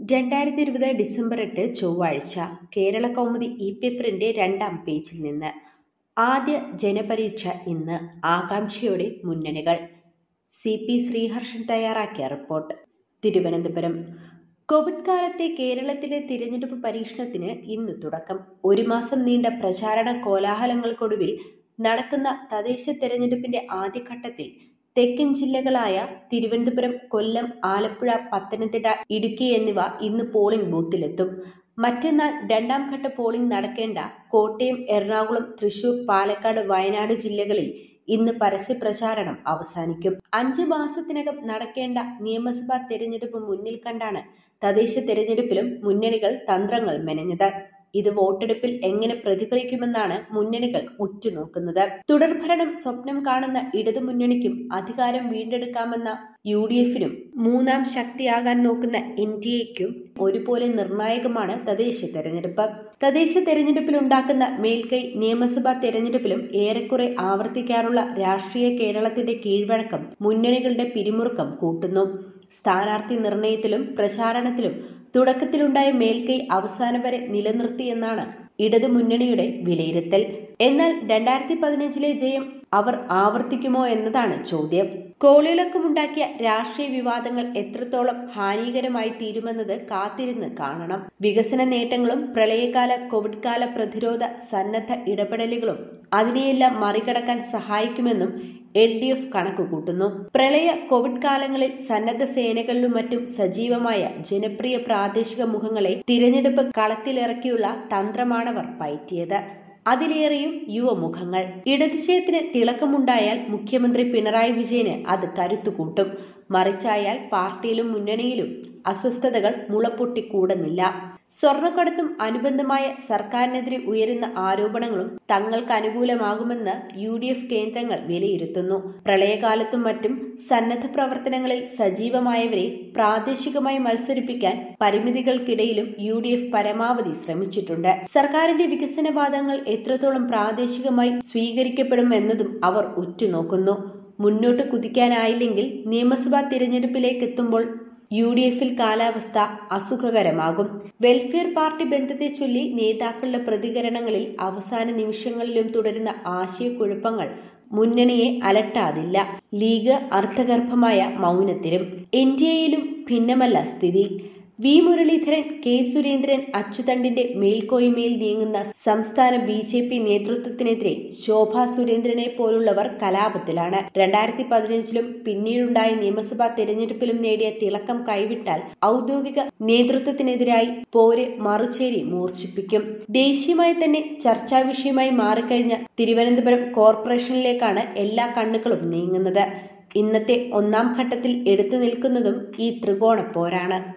രണ്ടായിരത്തി ഇരുപത് ഡിസംബർ എട്ട് ചൊവ്വാഴ്ച കേരള കൗമുദി ഇ പേപ്പറിന്റെ രണ്ടാം പേജിൽ നിന്ന് ആദ്യ ജനപരീക്ഷ ഇന്ന് ആകാംക്ഷയോടെ മുന്നണികൾ സി പി ശ്രീഹർഷൻ തയ്യാറാക്കിയ റിപ്പോർട്ട് തിരുവനന്തപുരം കോവിഡ് കാലത്തെ കേരളത്തിലെ തിരഞ്ഞെടുപ്പ് പരീക്ഷണത്തിന് ഇന്ന് തുടക്കം ഒരു മാസം നീണ്ട പ്രചാരണ കോലാഹലങ്ങൾക്കൊടുവിൽ നടക്കുന്ന തദ്ദേശ തെരഞ്ഞെടുപ്പിന്റെ ആദ്യഘട്ടത്തിൽ തെക്കൻ ജില്ലകളായ തിരുവനന്തപുരം കൊല്ലം ആലപ്പുഴ പത്തനംതിട്ട ഇടുക്കി എന്നിവ ഇന്ന് പോളിംഗ് ബൂത്തിലെത്തും മറ്റന്നാൾ രണ്ടാം ഘട്ട പോളിംഗ് നടക്കേണ്ട കോട്ടയം എറണാകുളം തൃശൂർ പാലക്കാട് വയനാട് ജില്ലകളിൽ ഇന്ന് പരസ്യപ്രചാരണം അവസാനിക്കും അഞ്ച് മാസത്തിനകം നടക്കേണ്ട നിയമസഭാ തെരഞ്ഞെടുപ്പ് മുന്നിൽ കണ്ടാണ് തദ്ദേശ തെരഞ്ഞെടുപ്പിലും മുന്നണികൾ തന്ത്രങ്ങൾ മെനഞ്ഞത് ഇത് വോട്ടെടുപ്പിൽ എങ്ങനെ പ്രതിഫലിക്കുമെന്നാണ് മുന്നണികൾ ഉറ്റുനോക്കുന്നത് തുടർഭരണം സ്വപ്നം കാണുന്ന ഇടതുമുന്നണിക്കും അധികാരം വീണ്ടെടുക്കാമെന്ന യു ഡി എഫിനും മൂന്നാം ശക്തിയാകാൻ നോക്കുന്ന എൻ ഡി എക്കും ഒരുപോലെ നിർണായകമാണ് തദ്ദേശ തെരഞ്ഞെടുപ്പ് തദ്ദേശ തെരഞ്ഞെടുപ്പിൽ ഉണ്ടാക്കുന്ന മേൽക്കൈ നിയമസഭാ തെരഞ്ഞെടുപ്പിലും ഏറെക്കുറെ ആവർത്തിക്കാറുള്ള രാഷ്ട്രീയ കേരളത്തിന്റെ കീഴ്വഴക്കം മുന്നണികളുടെ പിരിമുറുക്കം കൂട്ടുന്നു സ്ഥാനാർത്ഥി നിർണയത്തിലും പ്രചാരണത്തിലും തുടക്കത്തിലുണ്ടായ മേൽക്കൈ അവസാനം വരെ നിലനിർത്തിയെന്നാണ് ഇടതു മുന്നണിയുടെ വിലയിരുത്തൽ എന്നാൽ രണ്ടായിരത്തി പതിനഞ്ചിലെ ജയം അവർ ആവർത്തിക്കുമോ എന്നതാണ് ചോദ്യം കോളിളക്കമുണ്ടാക്കിയ രാഷ്ട്രീയ വിവാദങ്ങൾ എത്രത്തോളം ഹാനികരമായി തീരുമെന്നത് കാത്തിരുന്ന് കാണണം വികസന നേട്ടങ്ങളും പ്രളയകാല കോവിഡ് കാല പ്രതിരോധ സന്നദ്ധ ഇടപെടലുകളും അതിനെയെല്ലാം മറികടക്കാൻ സഹായിക്കുമെന്നും എൽ ഡി എഫ് കണക്കുകൂട്ടുന്നു പ്രളയ കോവിഡ് കാലങ്ങളിൽ സന്നദ്ധ സേനകളിലും മറ്റും സജീവമായ ജനപ്രിയ പ്രാദേശിക മുഖങ്ങളെ തിരഞ്ഞെടുപ്പ് കളത്തിലിറക്കിയുള്ള തന്ത്രമാണവർ പയറ്റിയത് അതിലേറെയും യുവമുഖങ്ങൾ ഇടതിശയത്തിന് തിളക്കമുണ്ടായാൽ മുഖ്യമന്ത്രി പിണറായി വിജയന് അത് കരുത്തുകൂട്ടും മറിച്ചായാൽ പാർട്ടിയിലും മുന്നണിയിലും അസ്വസ്ഥതകൾ മുളപ്പൊട്ടിക്കൂടുന്നില്ല സ്വർണ്ണക്കടത്തും അനുബന്ധമായ സർക്കാരിനെതിരെ ഉയരുന്ന ആരോപണങ്ങളും തങ്ങൾക്ക് അനുകൂലമാകുമെന്ന് യു ഡി എഫ് കേന്ദ്രങ്ങൾ വിലയിരുത്തുന്നു പ്രളയകാലത്തും മറ്റും സന്നദ്ധ പ്രവർത്തനങ്ങളിൽ സജീവമായവരെ പ്രാദേശികമായി മത്സരിപ്പിക്കാൻ പരിമിതികൾക്കിടയിലും യു ഡി എഫ് പരമാവധി ശ്രമിച്ചിട്ടുണ്ട് സർക്കാരിന്റെ വികസനവാദങ്ങൾ എത്രത്തോളം പ്രാദേശികമായി സ്വീകരിക്കപ്പെടുമെന്നതും അവർ ഉറ്റുനോക്കുന്നു മുന്നോട്ട് കുതിക്കാനായില്ലെങ്കിൽ നിയമസഭാ തിരഞ്ഞെടുപ്പിലേക്ക് എത്തുമ്പോൾ യു ഡി എഫിൽ കാലാവസ്ഥ അസുഖകരമാകും വെൽഫെയർ പാർട്ടി ബന്ധത്തെ ചൊല്ലി നേതാക്കളുടെ പ്രതികരണങ്ങളിൽ അവസാന നിമിഷങ്ങളിലും തുടരുന്ന ആശയക്കുഴപ്പങ്ങൾ മുന്നണിയെ അലട്ടാതില്ല ലീഗ് അർത്ഥഗർഭമായ മൗനത്തിലും എൻ ഡി എയിലും ഭിന്നമല്ല സ്ഥിതി വി മുരളീധരൻ കെ സുരേന്ദ്രൻ അച്ചുതണ്ടിന്റെ മേൽക്കോയ്മയിൽ നീങ്ങുന്ന സംസ്ഥാന ബി ജെ പി നേതൃത്വത്തിനെതിരെ ശോഭാ സുരേന്ദ്രനെ പോലുള്ളവർ കലാപത്തിലാണ് രണ്ടായിരത്തി പതിനഞ്ചിലും പിന്നീടുണ്ടായ നിയമസഭാ തെരഞ്ഞെടുപ്പിലും നേടിയ തിളക്കം കൈവിട്ടാൽ ഔദ്യോഗിക നേതൃത്വത്തിനെതിരായി പോര് മറുചേരി മൂർച്ഛിപ്പിക്കും ദേശീയമായി തന്നെ ചർച്ചാ വിഷയമായി മാറിക്കഴിഞ്ഞ തിരുവനന്തപുരം കോർപ്പറേഷനിലേക്കാണ് എല്ലാ കണ്ണുകളും നീങ്ങുന്നത് ഇന്നത്തെ ഒന്നാം ഘട്ടത്തിൽ എടുത്തു നിൽക്കുന്നതും ഈ ത്രികോണ പോരാണ്